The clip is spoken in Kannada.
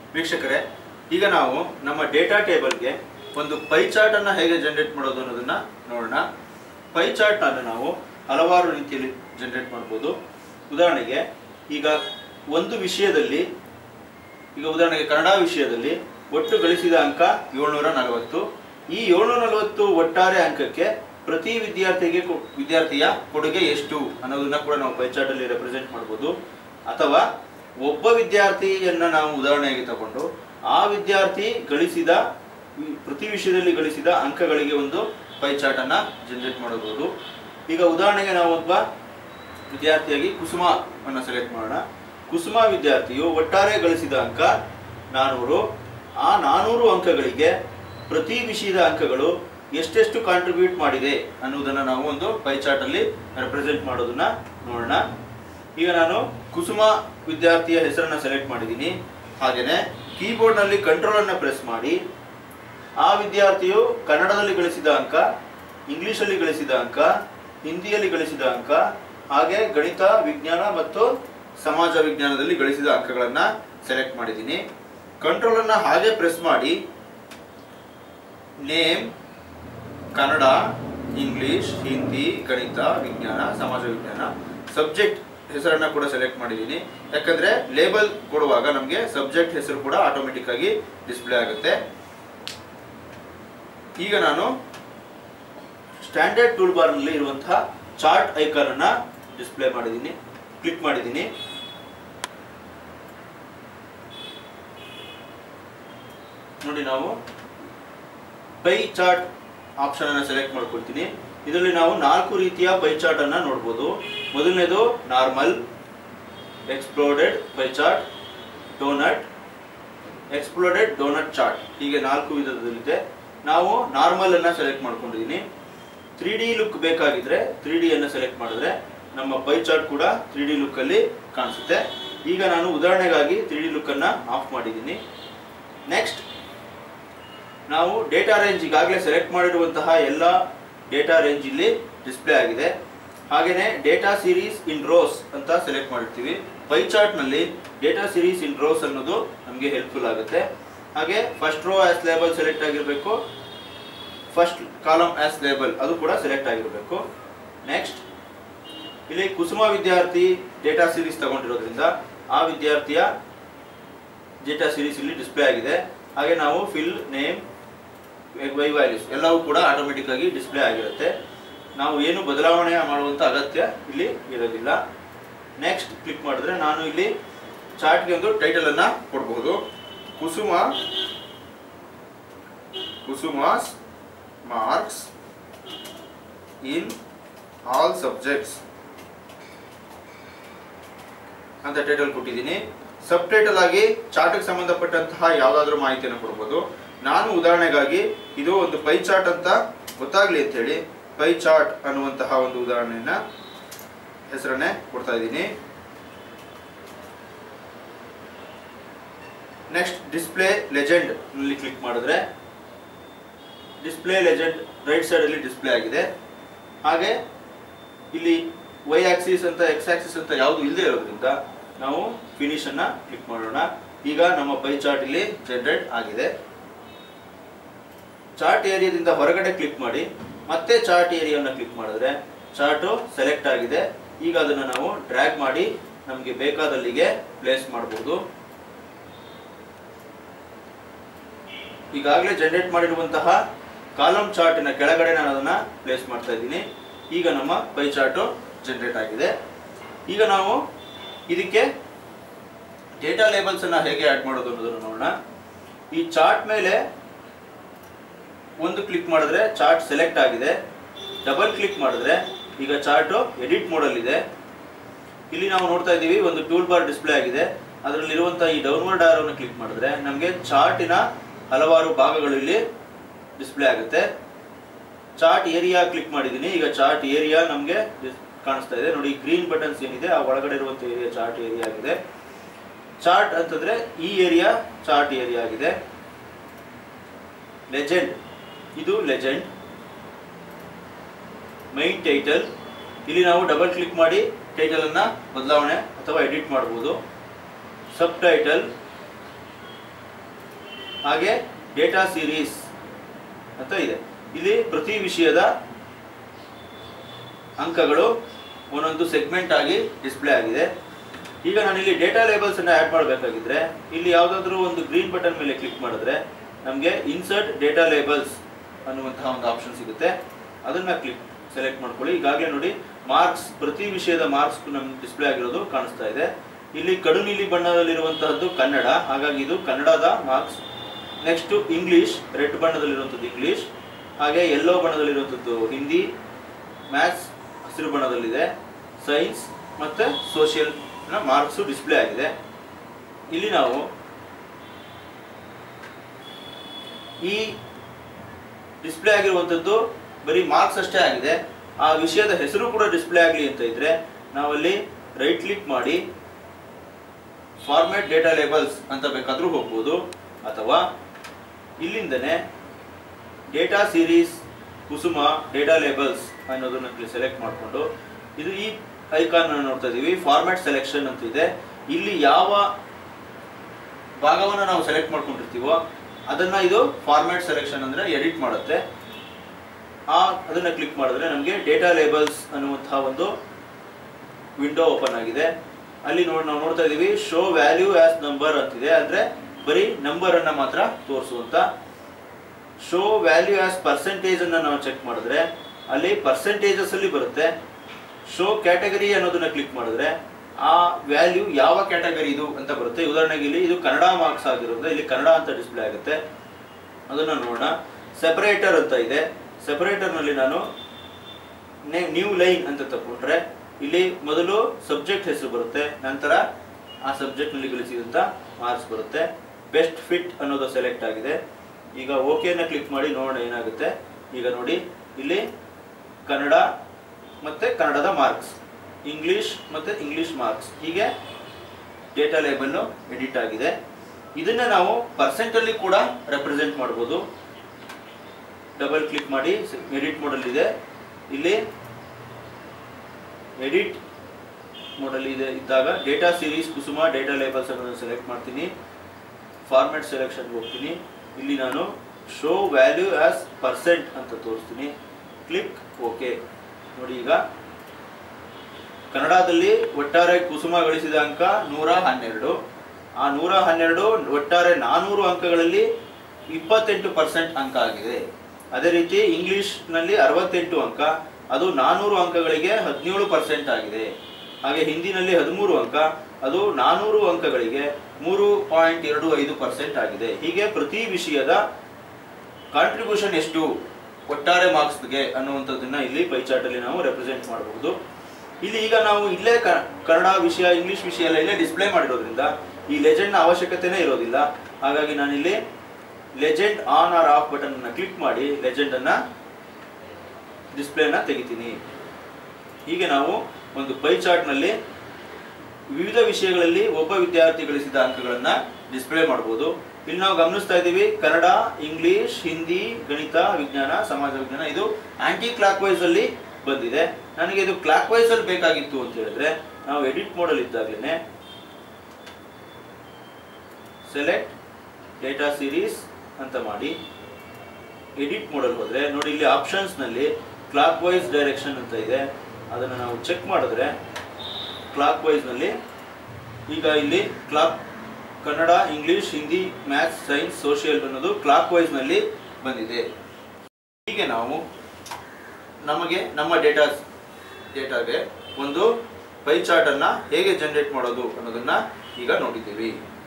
ವೀಕ್ಷಕರೇ ಈಗ ನಾವು ನಮ್ಮ ಡೇಟಾ ಟೇಬಲ್ಗೆ ಒಂದು ಪೈ ಚಾರ್ಟ್ ಅನ್ನ ಹೇಗೆ ಜನರೇಟ್ ಮಾಡೋದು ಅನ್ನೋದನ್ನ ನೋಡೋಣ ಪೈ ಚಾರ್ಟ್ ಅನ್ನು ನಾವು ಹಲವಾರು ರೀತಿಯಲ್ಲಿ ಜನರೇಟ್ ಮಾಡ್ಬೋದು ಉದಾಹರಣೆಗೆ ಈಗ ಒಂದು ವಿಷಯದಲ್ಲಿ ಈಗ ಉದಾಹರಣೆಗೆ ಕನ್ನಡ ವಿಷಯದಲ್ಲಿ ಒಟ್ಟು ಗಳಿಸಿದ ಅಂಕ ಏಳ್ನೂರ ನಲವತ್ತು ಈ ಏಳ್ನೂರ ನಲವತ್ತು ಒಟ್ಟಾರೆ ಅಂಕಕ್ಕೆ ಪ್ರತಿ ವಿದ್ಯಾರ್ಥಿಗೆ ಕೊ- ವಿದ್ಯಾರ್ಥಿಯ ಕೊಡುಗೆ ಎಷ್ಟು ಅನ್ನೋದನ್ನ ಕೂಡ ನಾವು ಪೈ ಚಾರ್ಟ್ ಅಲ್ಲಿ ರೆಪ್ರೆಸೆಂಟ್ ಮಾಡ್ಬೋದು ಅಥವಾ ಒಬ್ಬ ವಿದ್ಯಾರ್ಥಿಯನ್ನ ನಾವು ಉದಾಹರಣೆಯಾಗಿ ತಗೊಂಡು ಆ ವಿದ್ಯಾರ್ಥಿ ಗಳಿಸಿದ ವಿ- ಪ್ರತಿ ವಿಷಯದಲ್ಲಿ ಗಳಿಸಿದ ಅಂಕಗಳಿಗೆ ಒಂದು ಪೈ ಚಾರ್ಟ್ ಅನ್ನ ಜನರೇಟ್ ಮಾಡಬಹುದು ಈಗ ಉದಾಹರಣೆಗೆ ನಾವು ಒಬ್ಬ ವಿದ್ಯಾರ್ಥಿಯಾಗಿ ಕುಸುಮ ಅನ್ನ ಸೆಲೆಕ್ಟ್ ಮಾಡೋಣ ಕುಸುಮ ವಿದ್ಯಾರ್ಥಿಯು ಒಟ್ಟಾರೆ ಗಳಿಸಿದ ಅಂಕ ನಾನೂರು ಆ ನಾನೂರು ಅಂಕಗಳಿಗೆ ಪ್ರತಿ ವಿಷಯದ ಅಂಕಗಳು ಎಷ್ಟೆಷ್ಟು ಕಾಂಟ್ರಿಬ್ಯೂಟ್ ಮಾಡಿದೆ ಅನ್ನೋದನ್ನ ನಾವು ಒಂದು ಪೈ ಚಾರ್ಟ್ ಅಲ್ಲಿ ರೆಪ್ರೆಸೆಂಟ್ ಮಾಡೋದನ್ನ ನೋಡೋಣ ಈಗ ನಾನು ಕುಸುಮ ವಿದ್ಯಾರ್ಥಿಯ ಹೆಸರನ್ನ ಸೆಲೆಕ್ಟ್ ಮಾಡಿದ್ದೀನಿ ಹಾಗೇನೆ ಕೀಬೋರ್ಡ್ ನಲ್ಲಿ ಕಂಟ್ರೋಲ್ ಅನ್ನ ಪ್ರೆಸ್ ಮಾಡಿ ಆ ವಿದ್ಯಾರ್ಥಿಯು ಕನ್ನಡದಲ್ಲಿ ಗಳಿಸಿದ ಅಂಕ ಇಂಗ್ಲಿಷಲ್ಲಿ ಗಳಿಸಿದ ಅಂಕ ಹಿಂದಿಯಲ್ಲಿ ಗಳಿಸಿದ ಅಂಕ ಹಾಗೆ ಗಣಿತ ವಿಜ್ಞಾನ ಮತ್ತು ಸಮಾಜ ವಿಜ್ಞಾನದಲ್ಲಿ ಗಳಿಸಿದ ಅಂಕಗಳನ್ನ ಸೆಲೆಕ್ಟ್ ಮಾಡಿದ್ದೀನಿ ಕಂಟ್ರೋಲ್ ಅನ್ನ ಹಾಗೆ ಪ್ರೆಸ್ ಮಾಡಿ ನೇಮ್ ಕನ್ನಡ ಇಂಗ್ಲಿಷ್ ಹಿಂದಿ ಗಣಿತ ವಿಜ್ಞಾನ ಸಮಾಜ ವಿಜ್ಞಾನ ಸಬ್ಜೆಕ್ಟ್ ಹೆಸರನ್ನ ಕೂಡ ಸೆಲೆಕ್ಟ್ ಮಾಡಿದ್ದೀನಿ ಯಾಕಂದ್ರೆ ಲೇಬಲ್ ಕೊಡುವಾಗ ನಮಗೆ ಸಬ್ಜೆಕ್ಟ್ ಹೆಸರು ಕೂಡ ಆಟೋಮೆಟಿಕ್ ಆಗಿ ಡಿಸ್ಪ್ಲೇ ಆಗುತ್ತೆ ಈಗ ನಾನು ಸ್ಟ್ಯಾಂಡರ್ಡ್ ಟೂಲ್ ಬಾರ್ ನಲ್ಲಿ ಇರುವಂತಹ ಚಾರ್ಟ್ ಐಕಾನ್ ಅನ್ನ ಡಿಸ್ಪ್ಲೇ ಮಾಡಿದ್ದೀನಿ ಕ್ಲಿಕ್ ಮಾಡಿದ್ದೀನಿ ನೋಡಿ ನಾವು ಪೈ ಚಾರ್ಟ್ ಆಪ್ಷನ್ ಅನ್ನ ಸೆಲೆಕ್ಟ್ ಮಾಡ್ಕೊಳ್ತೀನಿ ಇದರಲ್ಲಿ ನಾವು ನಾಲ್ಕು ರೀತಿಯ ಪೈ ಚಾರ್ಟ್ ಅನ್ನ ನೋಡ್ಬೋದು ಮೊದಲನೇದು normal exploded pie chart donut exploded donut chart ಹೀಗೆ ನಾಲ್ಕು ವಿಧದಲ್ಲಿದೆ ನಾವು ನಾರ್ಮಲ್ ಅನ್ನ ಸೆಲೆಕ್ಟ್ ಮಾಡ್ಕೊಂಡಿದ್ದೀನಿ ತ್ರೀ ಡಿ ಲುಕ್ ಬೇಕಾಗಿದ್ರೆ ತ್ರೀ ಡಿ ಅನ್ನ ಸೆಲೆಕ್ಟ್ ಮಾಡಿದ್ರೆ ನಮ್ಮ ಪೈ ಚಾರ್ಟ್ ಕೂಡ ತ್ರೀ ಡಿ ಲುಕ್ ಅಲ್ಲಿ ಕಾಣಿಸುತ್ತೆ ಈಗ ನಾನು ಉದಾಹರಣೆಗಾಗಿ ತ್ರೀ ಡಿ ಲುಕ್ ಅನ್ನ ಆಫ್ ಮಾಡಿದ್ದೀನಿ ನೆಕ್ಸ್ಟ್ ನಾವು ಡೇಟಾ ರೇಂಜ್ ಈಗಾಗಲೇ ಸೆಲೆಕ್ಟ್ ಮಾಡಿರುವಂತಹ ಎಲ್ಲ ಡೇಟಾ ರೇಂಜ್ ಇಲ್ಲಿ ಡಿಸ್ಪ್ಲೇ ಆಗಿದೆ ಹಾಗೇನೆ ಡೇಟಾ ಸೀರೀಸ್ ಇನ್ ರೋಸ್ ಅಂತ ಸೆಲೆಕ್ಟ್ ಮಾಡಿರ್ತೀವಿ ಪೈ ಚಾರ್ಟ್ ನಲ್ಲಿ ಡೇಟಾ ಸೀರೀಸ್ ಇನ್ ರೋಸ್ ಅನ್ನೋದು ನಮಗೆ ಹೆಲ್ಪ್ಫುಲ್ ಆಗುತ್ತೆ ಹಾಗೆ first row as label select ಆಗಿರಬೇಕು ಫಸ್ಟ್ ಕಾಲಮ್ ಆಸ್ ಲೇಬಲ್ ಅದು ಕೂಡ ಸೆಲೆಕ್ಟ್ ಆಗಿರಬೇಕು ನೆಕ್ಸ್ಟ್ ಇಲ್ಲಿ ಕುಸುಮ ವಿದ್ಯಾರ್ಥಿ ಡೇಟಾ ಸೀರೀಸ್ ತಗೊಂಡಿರೋದ್ರಿಂದ ಆ ವಿದ್ಯಾರ್ಥಿಯ ಡೇಟಾ ಸೀರೀಸ್ ಇಲ್ಲಿ ಡಿಸ್ಪ್ಲೇ ಆಗಿದೆ ಹಾಗೆ ನಾವು ಫಿಲ್ ನೇಮ್ ವೈ ವ್ಯಾಲ್ಯೂಸ್ ಎಲ್ಲವೂ ಕೂಡ ಆಟೋಮೆಟಿಕ್ ಆಗಿ ಡಿಸ್ಪ್ಲೇ ಆಗಿರುತ್ತೆ ನಾವು ಏನು ಬದಲಾವಣೆ ಮಾಡುವಂತ ಅಗತ್ಯ ಇಲ್ಲಿ ಇರೋದಿಲ್ಲ ನೆಕ್ಸ್ಟ್ ಕ್ಲಿಕ್ ಮಾಡಿದ್ರೆ ನಾನು ಇಲ್ಲಿ ಚಾರ್ಟ್ಗೆ ಒಂದು ಟೈಟಲ್ ಅನ್ನ ಕೊಡಬಹುದು Kusuma Kusuma's marks in all subjects ಅಂತ ಟೈಟಲ್ ಕೊಟ್ಟಿದ್ದೀನಿ ಸಬ್ ಟೈಟಲ್ ಆಗಿ ಚಾರ್ಟ್ಗೆ ಸಂಬಂಧಪಟ್ಟಂತಹ ಯಾವುದಾದ್ರೂ ಮಾಹಿತಿಯನ್ನು ಕೊಡ್ಬೋದು ನಾನು ಉದಾಹರಣೆಗಾಗಿ ಇದು ಒಂದು ಪೈ ಚಾರ್ಟ್ ಅಂತ ಗೊತ್ತಾಗ್ಲಿ ಅಂತ ಹೇಳಿ ಪೈ ಚಾರ್ಟ್ ಅನ್ನುವಂತಹ ಒಂದು ಉದಾಹರಣೆಯನ್ನ ಹೆಸರನ್ನೇ ಕೊಡ್ತಾ ಇದ್ದೀನಿ ನೆಕ್ಸ್ಟ್ ಡಿಸ್ಪ್ಲೇ ಲೆಜೆಂಡ್ ನಲ್ಲಿ ಕ್ಲಿಕ್ ಮಾಡಿದ್ರೆ ಡಿಸ್ಪ್ಲೇ ಲೆಜೆಂಡ್ ರೈಟ್ ಸೈಡ್ ಅಲ್ಲಿ ಡಿಸ್ಪ್ಲೇ ಆಗಿದೆ ಹಾಗೆ ಇಲ್ಲಿ ವೈ ಆಕ್ಸಿಸ್ ಅಂತ ಎಕ್ಸ್ ಆಕ್ಸಿಸ್ ಅಂತ ಯಾವುದು ಇಲ್ಲದೆ ಇರೋದ್ರಿಂದ ನಾವು ಫಿನಿಶ್ ಅನ್ನ ಕ್ಲಿಕ್ ಮಾಡೋಣ ಈಗ ನಮ್ಮ ಪೈ ಚಾರ್ಟ್ ಇಲ್ಲಿ ಜನರೇಟ್ ಆಗಿದೆ ಚಾರ್ಟ್ ಏರಿಯಾದಿಂದ ಹೊರಗಡೆ ಕ್ಲಿಕ್ ಮಾಡಿ ಮತ್ತೆ ಚಾರ್ಟ್ ಏರಿಯಾವನ್ನು ಕ್ಲಿಕ್ ಮಾಡಿದ್ರೆ ಚಾರ್ಟು ಸೆಲೆಕ್ಟ್ ಆಗಿದೆ ಈಗ ಅದನ್ನು ನಾವು ಡ್ರ್ಯಾಗ್ ಮಾಡಿ ನಮಗೆ ಬೇಕಾದಲ್ಲಿಗೆ ಪ್ಲೇಸ್ ಮಾಡಬಹುದು ಈಗಾಗಲೇ ಜನರೇಟ್ ಮಾಡಿರುವಂತಹ ಕಾಲಮ್ ಚಾರ್ಟಿನ ಕೆಳಗಡೆ ನಾನು ಅದನ್ನ ಪ್ಲೇಸ್ ಮಾಡ್ತಾ ಇದ್ದೀನಿ ಈಗ ನಮ್ಮ ಪೈ ಚಾರ್ಟು ಜನರೇಟ್ ಆಗಿದೆ ಈಗ ನಾವು ಇದಕ್ಕೆ ಡೇಟಾ ಲೇಬಲ್ಸ್ ಅನ್ನ ಹೇಗೆ ಆಡ್ ಮಾಡೋದು ಅನ್ನೋದನ್ನು ನೋಡೋಣ ಈ ಚಾರ್ಟ್ ಮೇಲೆ ಒಂದು ಕ್ಲಿಕ್ ಮಾಡಿದ್ರೆ ಚಾರ್ಟ್ ಸೆಲೆಕ್ಟ್ ಆಗಿದೆ ಡಬಲ್ ಕ್ಲಿಕ್ ಮಾಡಿದ್ರೆ ಈಗ ಚಾರ್ಟ್ ಎಡಿಟ್ ಮೋಡಲ್ ಇದೆ ಇಲ್ಲಿ ನಾವು ನೋಡ್ತಾ ಇದ್ದೀವಿ ಒಂದು ಟೂಲ್ ಬಾರ್ ಡಿಸ್ಪ್ಲೇ ಆಗಿದೆ ಅದರಲ್ಲಿರುವಂತಹ ಈ ಡೌನ್ವರ್ಡ್ ಆರೋನ ಕ್ಲಿಕ್ ಮಾಡಿದ್ರೆ ನಮಗೆ ಚಾರ್ಟಿನ ಹಲವಾರು ಭಾಗಗಳು ಇಲ್ಲಿ ಡಿಸ್ಪ್ಲೇ ಆಗುತ್ತೆ ಚಾರ್ಟ್ ಏರಿಯಾ ಕ್ಲಿಕ್ ಮಾಡಿದ್ದೀನಿ ಈಗ ಚಾರ್ಟ್ ಏರಿಯಾ ನಮಗೆ ಕಾಣಿಸ್ತಾ ಇದೆ ನೋಡಿ ಗ್ರೀನ್ ಬಟನ್ಸ್ ಏನಿದೆ ಆ ಒಳಗಡೆ ಇರುವಂತ ಏರಿಯಾ ಚಾರ್ಟ್ ಏರಿಯಾ ಆಗಿದೆ ಚಾರ್ಟ್ ಅಂತಂದ್ರೆ ಈ ಏರಿಯಾ ಚಾರ್ಟ್ ಏರಿಯಾ ಆಗಿದೆ ಲೆಜೆಂಡ್ ಇದು ಲೆಜೆಂಡ್ ಮೈನ್ ಟೈಟಲ್ ಇಲ್ಲಿ ನಾವು ಡಬಲ್ ಕ್ಲಿಕ್ ಮಾಡಿ ಟೈಟಲ್ ಅನ್ನ ಬದಲಾವಣೆ ಅಥವಾ ಎಡಿಟ್ ಮಾಡಬಹುದು ಸಬ್ ಟೈಟಲ್ ಹಾಗೆ ಡೇಟಾ ಸೀರೀಸ್ ಅಂತ ಇದೆ ಇಲ್ಲಿ ಪ್ರತಿ ವಿಷಯದ ಅಂಕಗಳು ಒಂದೊಂದು ಸೆಗ್ಮೆಂಟ್ ಆಗಿ ಡಿಸ್ಪ್ಲೇ ಆಗಿದೆ ಈಗ ನಾನು ಇಲ್ಲಿ ಡೇಟಾ ಲೇಬಲ್ಸ್ ಅನ್ನ ಆಡ್ ಮಾಡಬೇಕಾಗಿದ್ರೆ ಇಲ್ಲಿ ಯಾವುದಾದ್ರೂ ಒಂದು ಗ್ರೀನ್ ಬಟನ್ ಮೇಲೆ ಕ್ಲಿಕ್ ಮಾಡಿದ್ರೆ ನಮಗೆ ಇನ್ಸರ್ಟ್ ಡೇಟಾ ಲೇಬಲ್ಸ್ ಅನ್ನುವಂತಹ ಒಂದು ಆಪ್ಷನ್ ಸಿಗುತ್ತೆ ಅದನ್ನ ಕ್ಲಿಕ್ ಸೆಲೆಕ್ಟ್ ಮಾಡ್ಕೊಳ್ಳಿ ಈಗಾಗಲೇ ನೋಡಿ ಮಾರ್ಕ್ಸ್ ಪ್ರತಿ ವಿಷಯದ ಮಾರ್ಕ್ಸ್ ನಮ್ಗೆ ಡಿಸ್ಪ್ಲೇ ಆಗಿರೋದು ಕಾಣಿಸ್ತಾ ಇದೆ ಇಲ್ಲಿ ಕಡು ನೀಲಿ ಬಣ್ಣದಲ್ಲಿರುವಂತಹದ್ದು ಕನ್ನಡ ಹಾಗಾಗಿ ಇದು ಕನ್ನಡದ ಮಾರ್ಕ್ಸ್ ನೆಕ್ಸ್ಟ್ ಇಂಗ್ಲಿಷ್ ರೆಡ್ ಬಣ್ಣದಲ್ಲಿರುವಂಥದ್ದು ಇಂಗ್ಲಿಷ್ ಹಾಗೆ ಯೆಲ್ಲೋ ಬಣ್ಣದಲ್ಲಿರುವಂಥದ್ದು ಹಿಂದಿ ಮ್ಯಾಥ್ಸ್ ಹಸಿರು ಬಣ್ಣದಲ್ಲಿದೆ ಸೈನ್ಸ್ ಮತ್ತೆ ಸೋಷಿಯಲ್ ಮಾರ್ಕ್ಸು ಡಿಸ್ಪ್ಲೇ ಆಗಿದೆ ಇಲ್ಲಿ ನಾವು ಈ ಡಿಸ್ಪ್ಲೇ ಆಗಿರುವಂಥದ್ದು ಬರೀ ಮಾರ್ಕ್ಸ್ ಅಷ್ಟೇ ಆಗಿದೆ ಆ ವಿಷಯದ ಹೆಸರು ಕೂಡ ಡಿಸ್ಪ್ಲೇ ಆಗಲಿ ಅಂತ ಇದ್ರೆ ನಾವಲ್ಲಿ ರೈಟ್ ಕ್ಲಿಕ್ ಮಾಡಿ ಫಾರ್ಮ್ಯಾಟ್ ಡೇಟಾ ಲೇಬಲ್ಸ್ ಅಂತ ಬೇಕಾದ್ರೂ ಹೋಗ್ಬೋದು ಅಥವಾ ಇಲ್ಲಿಂದನೇ data series Kusuma data labels ಅನ್ನೋದನ್ನ ಸೆಲೆಕ್ಟ್ ಮಾಡಿಕೊಂಡು ಇದು ಈ ಐಕಾನ್ ನೋಡ್ತಾ ಇದೀವಿ ಫಾರ್ಮ್ಯಾಟ್ ಸೆಲೆಕ್ಷನ್ ಅಂತ ಇದೆ ಇಲ್ಲಿ ಯಾವ ಭಾಗವನ್ನು ನಾವು ಸೆಲೆಕ್ಟ್ ಮಾಡ್ಕೊಂಡಿರ್ತೀವೋ ಅದನ್ನ ಇದು ಫಾರ್ಮ್ಯಾಟ್ ಸೆಲೆಕ್ಷನ್ ಅಂದ್ರೆ ಎಡಿಟ್ ಮಾಡುತ್ತೆ ಆ ಅದನ್ನ ಕ್ಲಿಕ್ ಮಾಡಿದ್ರೆ ನಮಗೆ ಡೇಟಾ ಲೇಬಲ್ಸ್ ಅನ್ನುವಂತಹ ಒಂದು ವಿಂಡೋ ಓಪನ್ ಆಗಿದೆ ಅಲ್ಲಿ ನೋಡಿ ನಾವು ನೋಡ್ತಾ ಇದೀವಿ ಶೋ ವ್ಯಾಲ್ಯೂ ಆಸ್ ನಂಬರ್ ಅಂತಿದೆ ಅಂದ್ರೆ ಬರೀ ನಂಬರ್ ಅನ್ನ ಮಾತ್ರ ತೋರಿಸುವಂತ ಶೋ ವ್ಯಾಲ್ಯೂ ಆಸ್ ಪರ್ಸೆಂಟೇಜ್ ಅನ್ನ ನಾವು ಚೆಕ್ ಮಾಡಿದ್ರೆ ಅಲ್ಲಿ ಪರ್ಸೆಂಟೇಜಸ್ ಅಲ್ಲಿ ಬರುತ್ತೆ ಶೋ ಕ್ಯಾಟಗರಿ ಅನ್ನೋದನ್ನ ಕ್ಲಿಕ್ ಮಾಡಿದ್ರೆ ಆ ವ್ಯಾಲ್ಯೂ ಯಾವ ಕ್ಯಾಟಗರಿ ಇದು ಅಂತ ಬರುತ್ತೆ ಉದಾಹರಣೆಗೆ ಇಲ್ಲಿ ಇದು ಕನ್ನಡ ಮಾರ್ಕ್ಸ್ ಆಗಿರೋದ್ರಿಂದ ಇಲ್ಲಿ ಕನ್ನಡ ಅಂತ ಡಿಸ್ಪ್ಲೇ ಆಗುತ್ತೆ ಅದನ್ನ ನೋಡೋಣ ಸೆಪರೇಟರ್ ಅಂತ ಇದೆ ಸೆಪರೇಟರ್ ನಲ್ಲಿ ನಾನು ನ್ಯೂ ಲೈನ್ ಅಂತ ತಗೊಂಡ್ರೆ ಇಲ್ಲಿ ಮೊದಲು ಸಬ್ಜೆಕ್ಟ್ ಹೆಸರು ಬರುತ್ತೆ ನಂತರ ಆ ಸಬ್ಜೆಕ್ಟ್ ನಲ್ಲಿ ಗಳಿಸಿದಂತ ಮಾರ್ಕ್ಸ್ ಬರುತ್ತೆ ಬೆಸ್ಟ್ ಫಿಟ್ ಅನ್ನೋದು ಸೆಲೆಕ್ಟ್ ಆಗಿದೆ ಈಗ ಓಕೆನ ಕ್ಲಿಕ್ ಮಾಡಿ ನೋಡೋಣ ಏನಾಗುತ್ತೆ ಈಗ ನೋಡಿ ಇಲ್ಲಿ ಕನ್ನಡ ಮತ್ತೆ ಕನ್ನಡದ ಮಾರ್ಕ್ಸ್ ಇಂಗ್ಲಿಷ್ ಮತ್ತೆ ಇಂಗ್ಲಿಷ್ ಮಾರ್ಕ್ಸ್ ಹೀಗೆ ಡೇಟಾ ಲೇಬಲ್ ಎಡಿಟ್ ಆಗಿದೆ ಇದನ್ನ ನಾವು ಪರ್ಸೆಂಟ್ ಅಲ್ಲಿ ಕೂಡ ರೆಪ್ರೆಸೆಂಟ್ ಮಾಡ್ಬೋದು ಡಬಲ್ ಕ್ಲಿಕ್ ಮಾಡಿ ಎಡಿಟ್ ಮೋಡಲ್ ಇದೆ ಇಲ್ಲಿ ಎಡಿಟ್ ಮೋಡಲ್ ಇದೆ ಇದ್ದಾಗ data series Kusuma data labels ಅನ್ನು ಸೆಲೆಕ್ಟ್ ಮಾಡ್ತೀನಿ ಫಾರ್ಮ್ಯಾಟ್ ಸೆಲೆಕ್ಷನ್ ಹೋಗ್ತೀನಿ ಇಲ್ಲಿ ನಾನು ಶೋ ವ್ಯಾಲ್ಯೂ ಆಸ್ ಪರ್ಸೆಂಟ್ ಅಂತ ತೋರಿಸ್ತೀನಿ ಕ್ಲಿಕ್ ಓಕೆ ನೋಡಿ ಈಗ ಕನ್ನಡದಲ್ಲಿ ಒಟ್ಟಾರೆ ಕುಸುಮ ಗಳಿಸಿದ ಅಂಕ ನೂರ ಹನ್ನೆರಡು ಆ ನೂರ ಹನ್ನೆರಡು ಒಟ್ಟಾರೆ ನಾನೂರು ಅಂಕಗಳಲ್ಲಿ ಇಪ್ಪತ್ತೆಂಟು ಪರ್ಸೆಂಟ್ ಅಂಕ ಆಗಿದೆ ಅದೇ ರೀತಿ ಇಂಗ್ಲಿಷ್ನಲ್ಲಿ ಅರವತ್ತೆಂಟು ಅಂಕ ಅದು ನಾನೂರು ಅಂಕಗಳಿಗೆ ಹದಿನೇಳು ಪರ್ಸೆಂಟ್ ಆಗಿದೆ ಹಾಗೆ ಹಿಂದಿನಲ್ಲಿ ಹದಿಮೂರು ಅಂಕ ಅದು ನಾನೂರು ಅಂಕಗಳಿಗೆ ಮೂರು ಪಾಯಿಂಟ್ ಎರಡು ಐದು ಪರ್ಸೆಂಟ್ ಆಗಿದೆ ಹೀಗೆ ಪ್ರತಿ ವಿಷಯದ ಕಾಂಟ್ರಿಬ್ಯೂಷನ್ ಎಷ್ಟು ಒಟ್ಟಾರೆ ಮಾರ್ಕ್ಸ್ಗೆ ಅನ್ನುವಂಥದ್ದನ್ನ ಇಲ್ಲಿ ಪೈ ಚಾರ್ಟ್ ಅಲ್ಲಿ ನಾವು ರೆಪ್ರೆಸೆಂಟ್ ಮಾಡಬಹುದು ಇಲ್ಲಿ ಈಗ ನಾವು ಇಲ್ಲೇ ಕ- ಕನ್ನಡ ವಿಷಯ ಇಂಗ್ಲಿಷ್ ವಿಷಯ ಎಲ್ಲ ಇಲ್ಲೇ ಡಿಸ್ಪ್ಲೇ ಮಾಡಿರೋದ್ರಿಂದ ಈ ಲೆಜೆಂಡ್ ನ ಅವಶ್ಯಕತೆನೇ ಇರೋದಿಲ್ಲ ಹಾಗಾಗಿ ನಾನಿಲ್ಲಿ legend on or off button ಅನ್ನ ಕ್ಲಿಕ್ ಮಾಡಿ ಲೆಜೆಂಡ್ ಅನ್ನ ಡಿಸ್ಪ್ಲೇನ ತೆಗಿತೀನಿ ಹೀಗೆ ನಾವು ಒಂದು ಪೈ ಚಾರ್ಟ್ ನಲ್ಲಿ ವಿವಿಧ ವಿಷಯಗಳಲ್ಲಿ ಒಬ್ಬ ವಿದ್ಯಾರ್ಥಿ ಗಳಿಸಿದ ಅಂಕಗಳನ್ನ ಡಿಸ್ಪ್ಲೇ ಮಾಡಬಹುದು ಇಲ್ಲಿ ನಾವು ಗಮನಿಸ್ತಾ ಇದ್ದೀವಿ ಕನ್ನಡ ಇಂಗ್ಲಿಷ್ ಹಿಂದಿ ಗಣಿತ ವಿಜ್ಞಾನ ಸಮಾಜ ವಿಜ್ಞಾನ ಇದು ಆಂಟಿ ಕ್ಲಾಕ್ ವೈಸ್ ಅಲ್ಲಿ ಬಂದಿದೆ ನನಗೆ ಇದು ಕ್ಲಾಕ್ ವೈಸ್ ಅಲ್ಲಿ ಬೇಕಾಗಿತ್ತು ಅಂತ ಹೇಳಿದ್ರೆ ನಾವು ಎಡಿಟ್ ಮೋಡಲ್ ಇದ್ದಾಗಲೇ ಸೆಲೆಕ್ಟ್ ಡೇಟಾ ಸೀರೀಸ್ ಅಂತ ಮಾಡಿ ಎಡಿಟ್ ಮೋಡಲ್ ಹೋದ್ರೆ ನೋಡಿ ಇಲ್ಲಿ ಆಪ್ಷನ್ಸ್ ನಲ್ಲಿ ಕ್ಲಾಕ್ ವೈಸ್ ಡೈರೆಕ್ಷನ್ ಅಂತ ಇದೆ ಅದನ್ನು ನಾವು ಚೆಕ್ ಮಾಡಿದ್ರೆ ಕ್ಲಾಕ್ ವೈಸ್ ನಲ್ಲಿ ಈಗ ಇಲ್ಲಿ clock Kannada English Hindi maths science social ಅನ್ನೋದು ಕ್ಲಾಕ್ ವೈಸ್ ನಲ್ಲಿ ಬಂದಿದೆ ಹೀಗೆ ನಾವು ನಮಗೆ ನಮ್ಮ ಡೇಟಾ ಡೇಟಾಗೆ ಒಂದು ಪೈ ಚಾರ್ಟ್ ಅನ್ನ ಹೇಗೆ ಜನರೇಟ್ ಮಾಡೋದು ಅನ್ನೋದನ್ನ ಈಗ ನೋಡಿದ್ದೀವಿ